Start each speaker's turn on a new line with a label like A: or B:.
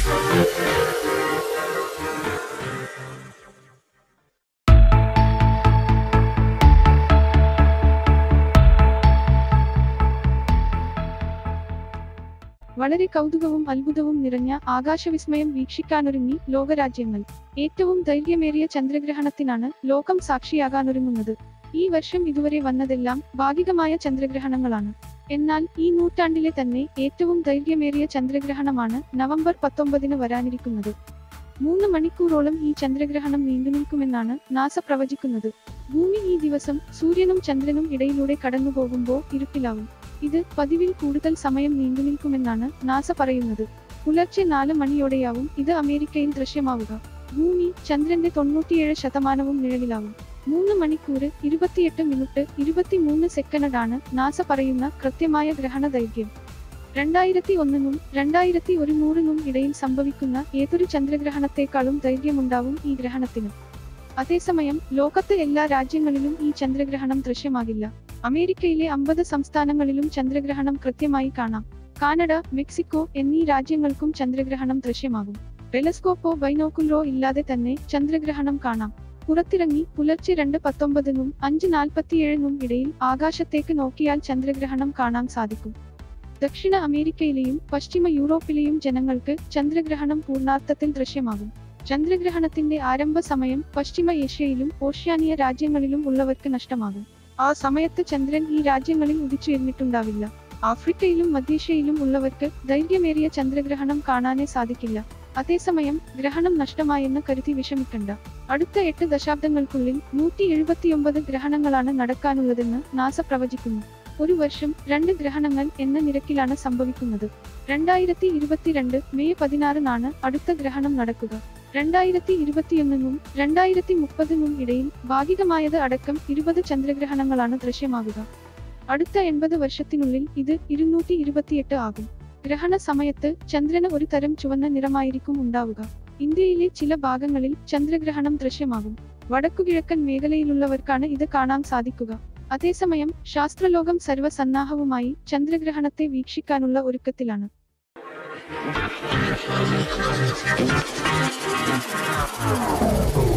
A: വളരെ കൗതുകവും അത്ഭുതവും നിറഞ്ഞ ആകാശവിസ്മയം വീക്ഷിക്കാനൊരുങ്ങി ലോകരാജ്യങ്ങൾ ഏറ്റവും ദൈർഘ്യമേറിയ ചന്ദ്രഗ്രഹണത്തിനാണ് ലോകം സാക്ഷിയാകാനൊരുങ്ങുന്നത് ഈ വർഷം ഇതുവരെ വന്നതെല്ലാം ഭാഗികമായ ചന്ദ്രഗ്രഹണങ്ങളാണ് എന്നാൽ ഈ നൂറ്റാണ്ടിലെ തന്നെ ഏറ്റവും ദൈർഘ്യമേറിയ ചന്ദ്രഗ്രഹണമാണ് നവംബർ പത്തൊമ്പതിന് വരാനിരിക്കുന്നത് മൂന്ന് മണിക്കൂറോളം ഈ ചന്ദ്രഗ്രഹണം നീണ്ടുനിൽക്കുമെന്നാണ് നാസ പ്രവചിക്കുന്നത് ഭൂമി ഈ ദിവസം സൂര്യനും ചന്ദ്രനും ഇടയിലൂടെ കടന്നുപോകുമ്പോൾ ഇരുട്ടിലാവും ഇത് പതിവിൽ കൂടുതൽ സമയം നീണ്ടുനിൽക്കുമെന്നാണ് നാസ പറയുന്നത് പുലർച്ചെ നാല് മണിയോടെയാവും ഇത് അമേരിക്കയിൽ ദൃശ്യമാവുക ഭൂമി ചന്ദ്രന്റെ തൊണ്ണൂറ്റിയേഴ് ശതമാനവും നിഴലിലാവും മൂന്ന് മണിക്കൂർ ഇരുപത്തിയെട്ട് മിനിറ്റ് ഇരുപത്തിമൂന്ന് സെക്കൻഡാണ് നാസ പറയുന്ന കൃത്യമായ ഗ്രഹണ ദൈർഘ്യം രണ്ടായിരത്തി ഒന്നിനും രണ്ടായിരത്തി ഒരുന്നൂറിനും ഇടയിൽ സംഭവിക്കുന്ന ഏതൊരു ചന്ദ്രഗ്രഹണത്തെക്കാളും ദൈർഘ്യമുണ്ടാവും ഈ ഗ്രഹണത്തിന് അതേസമയം ലോകത്തെ എല്ലാ രാജ്യങ്ങളിലും ഈ ചന്ദ്രഗ്രഹണം ദൃശ്യമാകില്ല അമേരിക്കയിലെ അമ്പത് സംസ്ഥാനങ്ങളിലും ചന്ദ്രഗ്രഹണം കൃത്യമായി കാണാം കാനഡ മെക്സിക്കോ എന്നീ രാജ്യങ്ങൾക്കും ചന്ദ്രഗ്രഹണം ദൃശ്യമാകും ടെലസ്കോപ്പോ ബൈനോക്കുലറോ ഇല്ലാതെ തന്നെ ചന്ദ്രഗ്രഹണം കാണാം പുറത്തിറങ്ങി പുലർച്ചെ രണ്ട് പത്തൊമ്പതിനും അഞ്ച് നാൽപ്പത്തിയേഴിനും ഇടയിൽ ആകാശത്തേക്ക് നോക്കിയാൽ ചന്ദ്രഗ്രഹണം കാണാൻ സാധിക്കും ദക്ഷിണ അമേരിക്കയിലെയും പശ്ചിമ യൂറോപ്പിലെയും ജനങ്ങൾക്ക് ചന്ദ്രഗ്രഹണം പൂർണ്ണാർത്ഥത്തിൽ ദൃശ്യമാകും ചന്ദ്രഗ്രഹണത്തിന്റെ ആരംഭ സമയം പശ്ചിമ ഏഷ്യയിലും ഓഷ്യാനിയ രാജ്യങ്ങളിലും ഉള്ളവർക്ക് നഷ്ടമാകും ആ സമയത്ത് ചന്ദ്രൻ ഈ രാജ്യങ്ങളിൽ ഉദിച്ചുയർന്നിട്ടുണ്ടാവില്ല ആഫ്രിക്കയിലും മധ്യേഷ്യയിലും ഉള്ളവർക്ക് ദൈർഘ്യമേറിയ ചന്ദ്രഗ്രഹണം കാണാനേ സാധിക്കില്ല അതേസമയം ഗ്രഹണം നഷ്ടമായെന്ന് കരുതി വിഷമിക്കണ്ട അടുത്ത എട്ട് ദശാബ്ദങ്ങൾക്കുള്ളിൽ നൂറ്റി എഴുപത്തിയൊമ്പത് ഗ്രഹണങ്ങളാണ് നടക്കാനുള്ളതെന്ന് നാസ പ്രവചിക്കുന്നു ഒരു വർഷം രണ്ട് ഗ്രഹണങ്ങൾ എന്ന നിരക്കിലാണ് സംഭവിക്കുന്നത് രണ്ടായിരത്തി ഇരുപത്തിരണ്ട് മെയ് പതിനാറിനാണ് അടുത്ത ഗ്രഹണം നടക്കുക രണ്ടായിരത്തി ഇരുപത്തിയൊന്നിനും രണ്ടായിരത്തി മുപ്പതിനും ഇടയിൽ ഭാഗികമായത് അടക്കം ഇരുപത് ചന്ദ്രഗ്രഹണങ്ങളാണ് ദൃശ്യമാകുക അടുത്ത എൺപത് വർഷത്തിനുള്ളിൽ ഇത് ഇരുന്നൂറ്റി ഇരുപത്തിയെട്ട് ആകും ഗ്രഹണ സമയത്ത് ചന്ദ്രന് ഒരു തരം ചുവന്ന നിറമായിരിക്കും ഉണ്ടാവുക ഇന്ത്യയിലെ ചില ഭാഗങ്ങളിൽ ചന്ദ്രഗ്രഹണം ദൃശ്യമാകും വടക്കുകിഴക്കൻ മേഖലയിലുള്ളവർക്കാണ് ഇത് കാണാൻ സാധിക്കുക അതേസമയം ശാസ്ത്രലോകം സർവ്വസന്നാഹവുമായി ചന്ദ്രഗ്രഹണത്തെ വീക്ഷിക്കാനുള്ള ഒരുക്കത്തിലാണ്
B: Oh